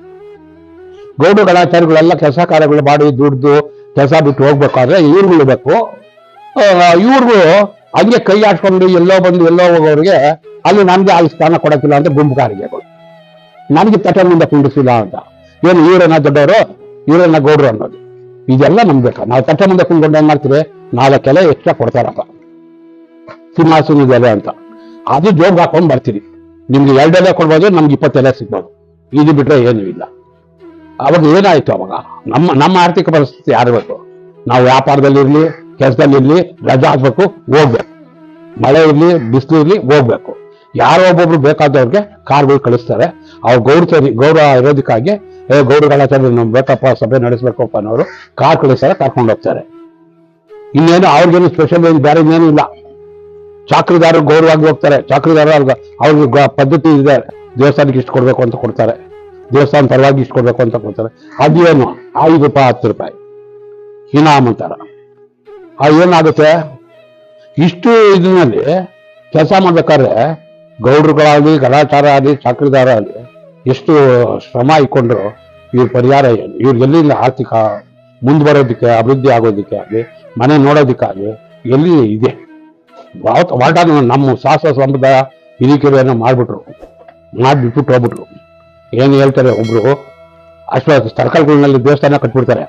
ಗೌಡ್ರು ಗಣಾಚಾರ್ಯಗಳೆಲ್ಲ ಕೆಲಸ ಕಾರ್ಯಗಳು ಮಾಡಿ ದುಡ್ದು ಕೆಲಸ ಬಿಟ್ಟು ಹೋಗ್ಬೇಕಾದ್ರೆ ಇವ್ರುಗಳು ಬೇಕು ಇವ್ರಿಗೂ ಹಂಗೆ ಕೈ ಆಡ್ಸ್ಕೊಂಡು ಎಲ್ಲೋ ಬಂದು ಎಲ್ಲೋ ಹೋಗೋರಿಗೆ ಅಲ್ಲಿ ನನ್ಗೆ ಅಲ್ಲಿ ಸ್ಥಾನ ಕೊಡಕ್ಕಿಲ್ಲ ಅಂತ ಗುಂಪುಗಾರಿಕೆಗಳು ನನಗೆ ತಟ ಮುಂದೆ ಕುಂಡಿಸಿಲ್ಲ ಅಂತ ಏನು ಇವರನ್ನ ದೊಡ್ಡವರು ಇವರನ್ನ ಗೌಡ್ರು ಅನ್ನೋದು ಇದೆಲ್ಲ ನಮ್ಗೆ ಬೇಕಾ ನಾವು ತಟ್ಟೆ ಮುಂದೆ ಕುಂತ್ಕೊಂಡು ಏನ್ ಮಾಡ್ತೀವಿ ನಾಲ್ಕು ಎಲೆ ಎಕ್ಸ್ಟ್ರಾ ಕೊಡ್ತಾರಪ್ಪ ಸಿಂಹಾಸನದ ಎಲೆ ಅಂತ ಅದು ಜೋಗ್ ಹಾಕೊಂಡು ಬರ್ತೀರಿ ನಿಮ್ಗೆ ಎರಡು ಎಲೆ ಕೊಡ್ಬೋದು ನಮ್ಗೆ ಇಪ್ಪತ್ತು ಎಲೆ ಸಿಗ್ಬೋದು ಇದು ಬಿಟ್ರೆ ಏನೂ ಇಲ್ಲ ಅವಾಗ ಏನಾಯ್ತು ಅವಾಗ ನಮ್ಮ ನಮ್ಮ ಆರ್ಥಿಕ ಪರಿಸ್ಥಿತಿ ಯಾರು ಬೇಕು ನಾವು ವ್ಯಾಪಾರದಲ್ಲಿರ್ಲಿ ಕೆಲಸದಲ್ಲಿರ್ಲಿ ರಜಾ ಹಾಕ್ಬೇಕು ಹೋಗ್ಬೇಕು ಮಳೆ ಇರ್ಲಿ ಬಿಸಿಲು ಇರ್ಲಿ ಹೋಗ್ಬೇಕು ಯಾರೋ ಒಬ್ಬೊಬ್ರು ಬೇಕಾದವ್ರಿಗೆ ಕಾರ್ಗಳು ಕಳಿಸ್ತಾರೆ ಅವ್ರು ಗೌರವ ಗೌರವ ಇರೋದಕ್ಕಾಗಿ ಏ ಗೌರವಗಳ ನಮ್ಗೆ ಬೇಕಪ್ಪ ಸಭೆ ನಡೆಸ್ಬೇಕಪ್ಪ ಅನ್ನೋರು ಕಾರ್ ಕಳಿಸ್ತಾರೆ ಕರ್ಕೊಂಡು ಹೋಗ್ತಾರೆ ಇನ್ನೇನು ಅವ್ರಿಗೇನು ಸ್ಪೆಷಲ್ ಏನು ಬೇರೆ ಇನ್ನೇನು ಇಲ್ಲ ಚಾಕ್ರಿದಾರರು ಗೌರವವಾಗಿ ಹೋಗ್ತಾರೆ ಚಾಕ್ರಿದಾರ ಅವ್ರಿಗೆ ಅವ್ರಿಗೆ ಗ- ಪದ್ಧತಿ ಇದೆ ದೇವಸ್ಥಾನಕ್ಕೆ ಇಷ್ಟು ಕೊಡ್ಬೇಕು ಅಂತ ಕೊಡ್ತಾರೆ ದೇವಸ್ಥಾನ ಪರವಾಗಿ ಇಷ್ಟು ಕೊಡ್ಬೇಕು ಅಂತ ಕೊಡ್ತಾರೆ ಅದೇನು ಐದು ರೂಪಾಯಿ ಹತ್ತು ರೂಪಾಯಿ ಇನಾಮ್ ಅಂತಾರ ಅದು ಏನಾಗುತ್ತೆ ಇಷ್ಟು ಇದರಲ್ಲಿ ಕೆಲಸ ಮಾಡ್ಬೇಕಾದ್ರೆ ಗೌಡ್ರುಗಳಾಗಲಿ ಗಲಾಚಾರ ಆಗಲಿ ಚಾಕ್ರಿದಾರ ಆಗಲಿ ಎಷ್ಟು ಶ್ರಮ ಇಟ್ಕೊಂಡ್ರು ಇವ್ರ ಪರಿಹಾರ ಏನು ಇವ್ರಿಗೆ ಎಲ್ಲಿಂದ ಆರ್ಥಿಕ ಮುಂದೆ ಬರೋದಕ್ಕೆ ಅಭಿವೃದ್ಧಿ ಆಗೋದಕ್ಕೆ ಆಗಲಿ ಮನೆ ನೋಡೋದಕ್ಕಾಗಲಿ ಎಲ್ಲಿ ಇದೆ ಯಾವತ್ತು ವಾಟ ನಮ್ಮ ಶಾಸ್ತ್ರ ಸಂಪ್ರದಾಯ ಹಿರಿಕೆರೆಯನ್ನು ಮಾಡಿಬಿಟ್ರು ಮಾಡಿಬಿಟ್ಬಿಟ್ಟು ಹೋಗ್ಬಿಟ್ರು ಏನು ಹೇಳ್ತಾರೆ ಒಬ್ರು ಅಷ್ಟು ಸರ್ಕಲ್ಗಳಲ್ಲಿ ದೇವಸ್ಥಾನ ಕಟ್ಬಿಡ್ತಾರೆ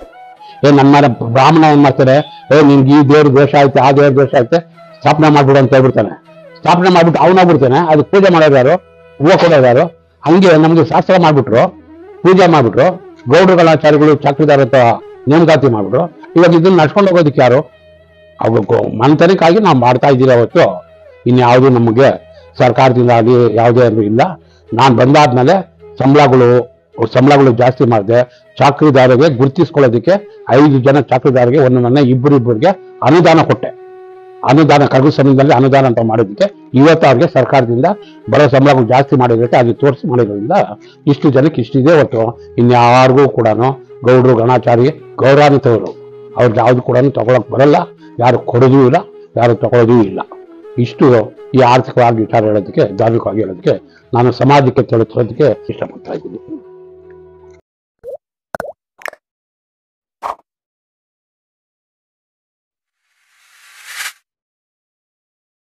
ಏ ನಮ್ಮ ಮನೆ ಬ್ರಾಹ್ಮಣ ಏನ್ ಮಾಡ್ತಾರೆ ಏ ನಿನ್ಗೆ ಈ ದೇವ್ರ ದೋಷ ಐತೆ ಆ ದೇವ್ರ ದೋಷ ಐತೆ ಸ್ಥಾಪನೆ ಮಾಡ್ಬಿಡು ಅಂತ ಹೇಳ್ಬಿಡ್ತಾನೆ ಸ್ಥಾಪನೆ ಮಾಡ್ಬಿಟ್ಟು ಅವನಾಗ್ಬಿಡ್ತಾನೆ ಅದಕ್ಕೆ ಪೂಜೆ ಮಾಡೋದು ಯಾರು ಹೂವು ಕೊಡೋದು ಯಾರು ಹಂಗೆ ನಮ್ಗೆ ಶಾಸ್ತ್ರ ಮಾಡ್ಬಿಟ್ರು ಪೂಜೆ ಮಾಡ್ಬಿಟ್ರು ಗೌಡರುಗಳಾಚಾರ್ಯಗಳು ಚಾಕ್ರಿದಾರ ಅಂತ ನೇಮಕಾತಿ ಮಾಡ್ಬಿಟ್ರು ಇವಾಗ ಇದನ್ನ ನಡ್ಸ್ಕೊಂಡು ಹೋಗೋದಕ್ಕೆ ಯಾರು ಅವಾಗ ಮನೆತನಕ್ಕಾಗಿ ನಾವು ಮಾಡ್ತಾ ಇದ್ದೀವಿ ಅವತ್ತು ಇನ್ಯಾವುದು ನಮಗೆ ಸರ್ಕಾರದಿಂದ ಆಗಲಿ ಯಾವುದೇ ಅದು ಇಲ್ಲ ನಾನು ಬಂದಾದ್ಮೇಲೆ ಸಂಬಳಗಳು ಸಂಬಳಗಳು ಜಾಸ್ತಿ ಮಾಡಿದೆ ಚಾಕ್ರಿದಾರರಿಗೆ ಗುರುತಿಸ್ಕೊಳ್ಳೋದಕ್ಕೆ ಐದು ಜನ ಚಾಕ್ರಿದಾರರಿಗೆ ಒಂದೊಂದನ್ನ ಇಬ್ಬರು ಇಬ್ಬರಿಗೆ ಅನುದಾನ ಕೊಟ್ಟೆ ಅನುದಾನ ಕರಗು ಸಮಯದಲ್ಲಿ ಅನುದಾನ ಅಂತ ಮಾಡೋದಕ್ಕೆ ಇವತ್ತು ಅವ್ರಿಗೆ ಸರ್ಕಾರದಿಂದ ಬರೋ ಸಂಬಳಗಳು ಜಾಸ್ತಿ ಮಾಡಿರೋದಕ್ಕೆ ಅದು ತೋರಿಸಿ ಮಾಡಿರೋದ್ರಿಂದ ಇಷ್ಟು ಜನಕ್ಕೆ ಇಷ್ಟಿದೆ ಹೊತ್ತು ಇನ್ಯಾರಿಗೂ ಕೂಡ ಗೌಡ್ರು ಗಣಾಚಾರಿ ಗೌರವಾನ್ವಿತವರು ಅವ್ರಿಗೆ ಯಾವ್ದು ಕೂಡ ತಗೊಳಕ್ ಬರಲ್ಲ ಯಾರು ಕೊಡೋದೂ ಇಲ್ಲ ಯಾರು ತಗೊಳ್ಳೋದೂ ಇಲ್ಲ ಇಷ್ಟು ಈ ಆರ್ಥಿಕವಾಗಿ ವಿಚಾರ ಹೇಳೋದಕ್ಕೆ ಧಾರ್ಮಿಕವಾಗಿ ಹೇಳೋದಕ್ಕೆ ನಾನು ಸಮಾಜಕ್ಕೆ ತಿಳಿಸೋದಕ್ಕೆ ಇಷ್ಟಪಡ್ತಾ ಇದ್ದೀನಿ